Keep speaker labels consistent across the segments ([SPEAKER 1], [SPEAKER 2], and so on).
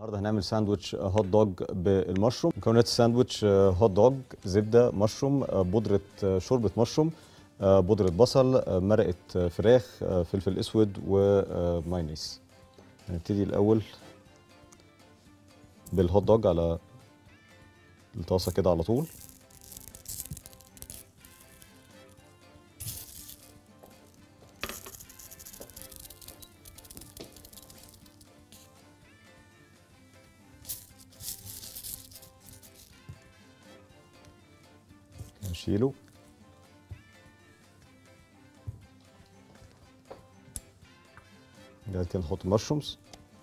[SPEAKER 1] النهارده هنعمل ساندوتش هوت دوج بالمشروم مكونات الساندوتش هوت دوج زبده مشروم بودره شوربه مشروم بودره بصل مرقه فراخ فلفل اسود ومايونيز هنبتدي الاول بالهوت دوج على الطاسه كده على طول نشيله بعد كده نحط المشرومز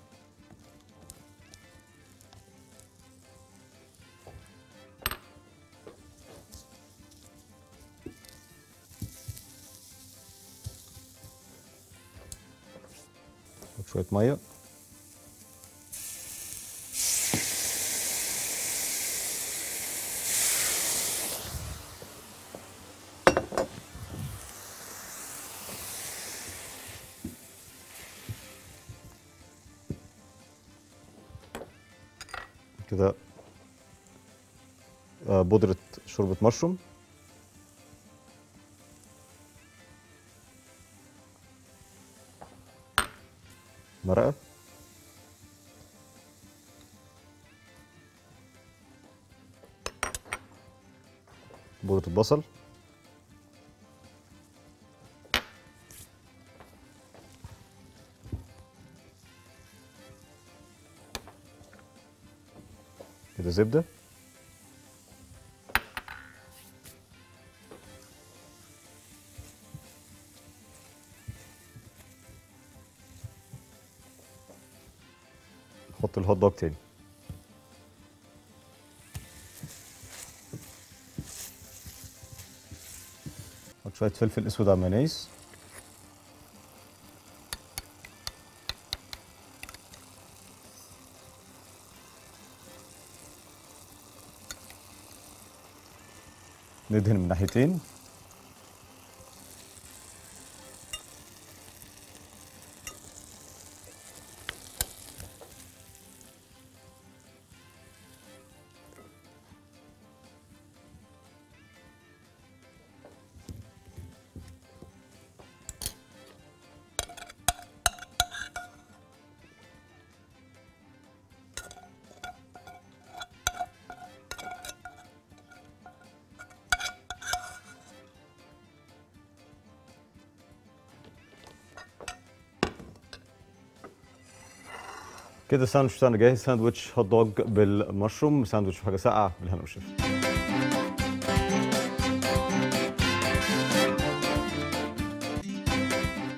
[SPEAKER 1] نحط شوية مية كده آه، بودرة شوربة مشروم مرقة بودرة البصل كده زبدة نحط الهوت دوج تاني نحط شوية فلفل اسود على المايونيز ندهن من ناحيتين كده الساندوتش بتاعنا جاهز ساندوتش هوت دوج بالمشروم ساندوتش حاجه ساقعه بالهنا والشفا